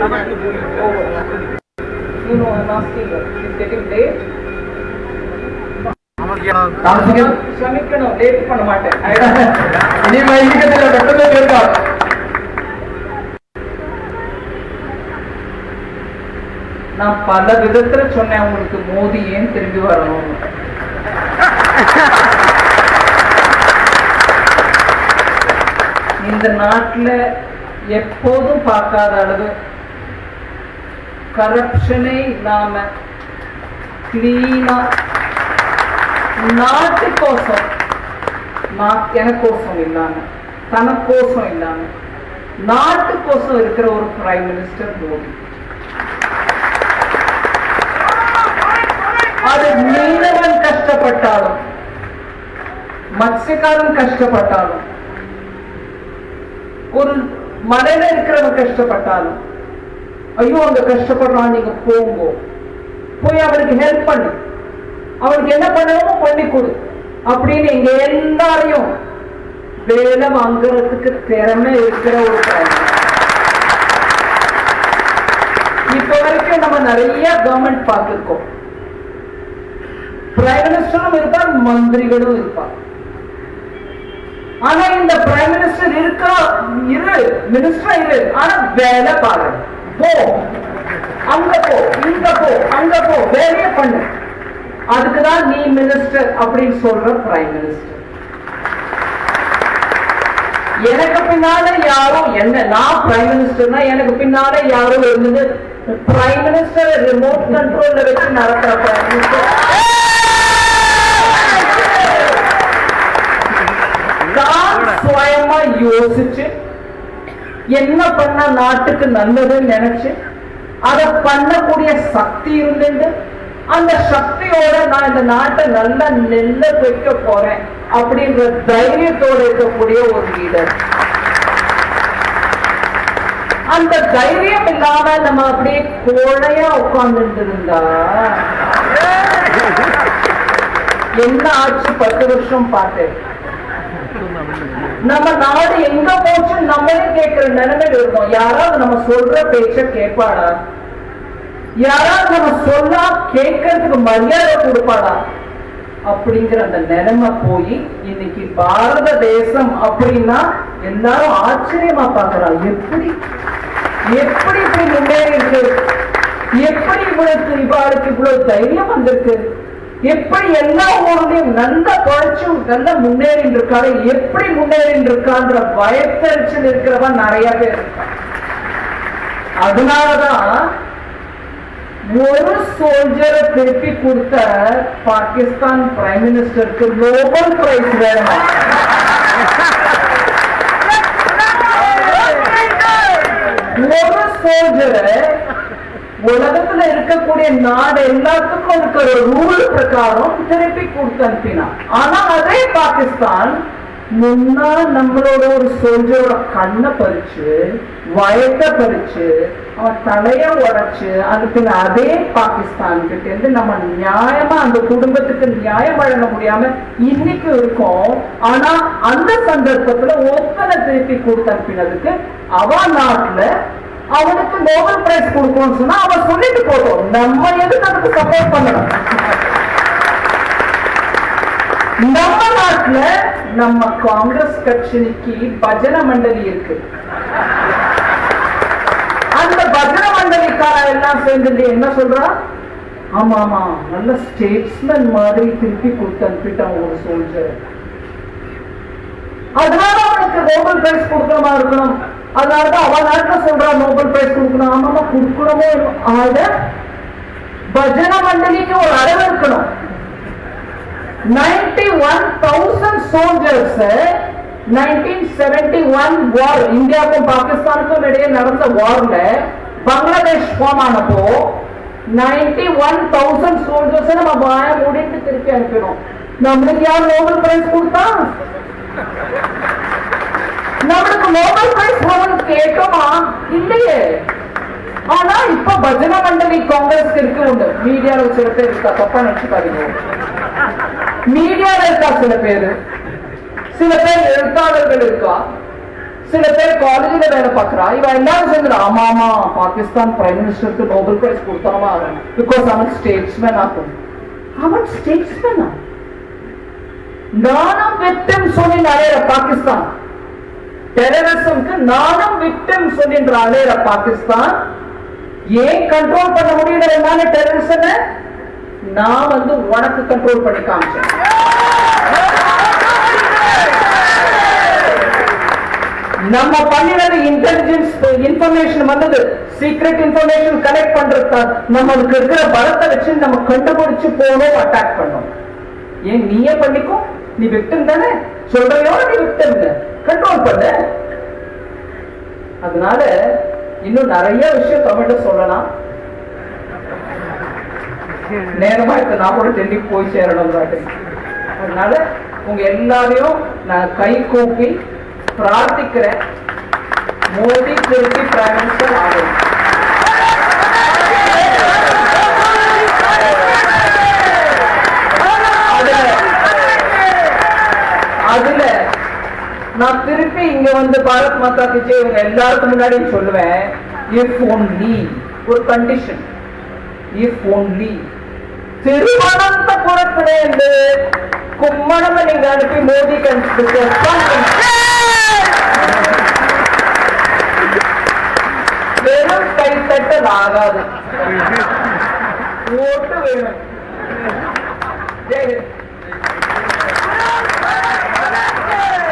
You know, I'm asking you. It's getting late. താമസിക്കുന്നു ക്ഷമിക്കണം late பண்ண மாட்டேன் ഇനി വൈകിക്കത്തില്ല പെട്ടെന്ന് തീർക്കാം நான் பல விதத்துல சொன்னேன் உங்களுக்கு மோதி ஏன் திரும்பி வரணும்னு இந்த நாட்டுல எப்போதும் பார்க்காத அளவு கரப்ஷனே இல்லாம கிளீனா நாட்டு கோசம் நான் எனக்கோசம் இல்லாம தனக்கோசம் இல்லாம நாட்டுக்கோசம் இருக்கிற ஒரு பிரைம் மினிஸ்டர் மோடி அது மீனவன் கஷ்டப்பட்டாலும் மத்ஸ்யக்காரன் கஷ்டப்பட்டாலும் ஒரு மலையில இருக்கிறவன் கஷ்டப்பட்டாலும் ஐயோ அங்க கஷ்டப்படுறான் நீங்க போங்க போய் அவனுக்கு ஹெல்ப் பண்ணு அவனுக்கு என்ன பண்ணணுமோ பண்ணி கொடு அப்படின்னு எங்க எல்லாரையும் வேலை வாங்குறதுக்கு திறமை இருக்கிற ஒரு prime minister. இப்ப வரைக்கும் நம்ம நிறைய கவர்மெண்ட் பார்த்திருக்கோம் பிரைம் மினிஸ்டரும் இருப்பார் மந்திரிகளும் இருப்பார் ஆனா இந்த பிரைம் மினிஸ்டர் இருக்கா இரு மினிஸ்டர் இரு ஆனா வேலை பாரு போ அங்க போ இங்க போ அங்க போ வேலையே பண்ணு அதுக்குதான் நீ மினிஸ்டர் அப்படின்னு சொல்ற பிரைம் மினிஸ்டர் எனக்கு பின்னால யாரும் என்ன நான் பிரைம் மினிஸ்டர்னா எனக்கு பின்னால யாரும் இருந்தது பிரைம் மினிஸ்டர் ரிமோட் கண்ட்ரோல்ல வச்சு நடத்துற பிரைம் மினிஸ்டர் தான் சுயமா யோசிச்சு என்ன பண்ண நாட்டுக்கு நல்லதுன்னு நினைச்சு அதை பண்ணக்கூடிய சக்தி இருந்துட்டு அந்த சக்தியோட நான் இந்த நாட்டை நல்லா நெல்ல வைக்க போறேன் அப்படின்ற தைரியத்தோட இருக்கக்கூடிய ஒரு லீடர் அந்த தைரியம் இல்லாம நம்ம அப்படியே கோழையா உட்கார்ந்துட்டு இருந்தா என்ன ஆச்சு பத்து வருஷம் பார்த்தேன் நம்ம நாடு எங்க போச்சு நம்மளே கேட்கிற நிலைமையில இருக்கோம் யாராவது நம்ம சொல்ற பேச்ச கேட்பாடா யாராவது நம்ம சொன்னா கேட்கறதுக்கு மரியாதை கொடுப்பாடா அப்படிங்கிற அந்த நிலைமை போய் இன்னைக்கு பாரத தேசம் அப்படின்னா எல்லாரும் ஆச்சரியமா பாக்குறா எப்படி எப்படி இப்படி முன்னேறி இருக்கு எப்படி இவ்வளவு இவாளுக்கு இவ்வளவு தைரியம் வந்திருக்கு எப்படி எல்லா ஊர்லயும் நல்ல குறைச்சு நல்ல முன்னேறிட்டு இருக்காரு எப்படி முன்னேறிட்டு இருக்கான்ற பயத்தறிச்சல் இருக்கிறவன் நிறைய பேர் இருக்கா அதனாலதான் ஒரு சோல்ஜரை திருப்பி கொடுத்த பாகிஸ்தான் பிரைம் மினிஸ்டருக்கு நோபல் பிரைஸ் வேணுமா ஒரு சோல்ஜரை உலகத்துல இருக்கக்கூடிய நாடு எல்லாத்துக்கும் இருக்கிற ரூல் பிரகாரம் திருப்பி கொடுத்து அனுப்பினான் ஆனா அதே பாகிஸ்தான் முன்னா நம்மளோட ஒரு சோல்ஜரோட கண்ணை பறிச்சு வயத்தை பறிச்சு அவன் தலைய உடைச்சு அனுப்பின அதே பாகிஸ்தான் கிட்ட இருந்து நம்ம நியாயமா அந்த குடும்பத்துக்கு நியாயம் வழங்க முடியாம இன்னைக்கு இருக்கோம் ஆனா அந்த சந்தர்ப்பத்துல ஒத்தனை திருப்பி கொடுத்து அனுப்பினதுக்கு அவ நாட்டுல அவனுக்கு நோபல் பிரைஸ் கொடுக்கணும்னு சொன்னா அவன் சொல்லிட்டு போட்டோம் நம்ம எதுக்கு அதுக்கு சப்போர்ட் பண்ணணும் நம்ம நாட்டுல நம்ம காங்கிரஸ் கட்சிக்கு பஜன மண்டலி இருக்கு அந்த பஜன மண்டலிக்கார எல்லாம் சேர்ந்துட்டு என்ன சொல்றா ஆமா ஆமா நல்ல ஸ்டேட்ஸ்மேன் மாதிரி திருப்பி கொடுத்து அனுப்பிட்டான் ஒரு சோல்ஜர் அதனால அவனுக்கு நோபல் பிரைஸ் கொடுக்கணுமா இருக்கணும் அதனாலதான் அவன் நாட்டுல சொல்றா நோபல் பிரைஸ் கொடுக்கணும் ஆமாமா கொடுக்கணுமோ ஆக பஜன மண்டலிக்கு ஒரு அளவு இருக்கணும் ninety one thousand soldiers nineteen seventy one war இந்தியாவுக்கும் பாகிஸ்தானுக்கும் இடையே நடந்த வார்ல பங்களாதேஷ் ஃபார்ம் ஆனப்போ நைன்டி ஒன் தௌசண்ட் சோல்ஜர்ஸ் நம்ம வாய மூடிட்டு திருப்பி அனுப்பினோம் நம்மளுக்கு யார் நோபல் பிரைஸ் கொடுத்தா நம்மளுக்கு நோபல் பிரைஸ் வரணும் கேட்டோமா இல்லையே ஆனா இப்ப பஜன மண்டலி காங்கிரஸ்க்கு இருக்கு உண்டு மீடியால சில பேர் இருக்கா தப்பா நினைச்சுக்காதீங்க மீடியால இருக்கா சில பேரு சில பேர் எழுத்தாளர்கள் இருக்கா சில பேர் காலேஜ்ல வேலை பார்க்கறா இவன் எல்லாரும் சேர்ந்து ஆமா ஆமா பாகிஸ்தான் பிரைம் மினிஸ்டருக்கு நோபல் பிரைஸ் கொடுத்தாமா பிகாஸ் அவன் ஸ்டேட்ஸ்மேன் ஆகும் அவன் ஸ்டேட்ஸ்மேனா நானும் விக்டம் சொல்லி அலையிற பாகிஸ்தான் டெரரிசம்க்கு நானும் விக்டம் சொல்லின்ற அலையிற பாகிஸ்தான் ஏன் கண்ட்ரோல் பண்ண முடியல என்னால டெரரிசம் நான் வந்து உனக்கு கண்ட்ரோல் பண்ணி காமிச்சேன் நம்ம பண்ணினது இன்டெலிஜென்ஸ் இன்ஃபர்மேஷன் வந்தது சீக்ரெட் இன்ஃபர்மேஷன் கலெக்ட் பண்றது நம்மளுக்கு இருக்கிற பலத்தை வச்சு நம்ம கண்டுபிடிச்சு போகணும் அட்டாக் பண்ணோம் ஏன் நீயே பண்ணிக்கோ நீ விக்டம் தானே சொல்றையோ நீ விக்டம் கண்ட்ரோல் பண்ண அதனால இன்னும் நிறைய விஷயம் தமிழ்ல சொல்லலாம் நேரமா இருக்கு நான் கூட டெல்லிக்கு போய் சேரணும் அதனால உங்க எல்லாரையும் நான் கை கூப்பி பிரார்த்திக்கிறேன் மோடி திருப்பி பிரைம் மினிஸ்டர் ஆகணும் அதுல- அதுல நான் திருப்பி இங்க வந்து பாரத் மாதா கிச்சே இவங்க எல்லாருக்கும் முன்னாடி சொல்லுவேன் இஃப் ஒன்லி ஒரு கண்டிஷன் இஃப் ஒன்லி திருவனந்தபுரத்திலிருந்து கும்மணம் நீங்க அனுப்பி மோடி வெறும் கைத்தட்டல் ஆகாது ஓட்டு வேணும் ஜெய் ஹிந்த்.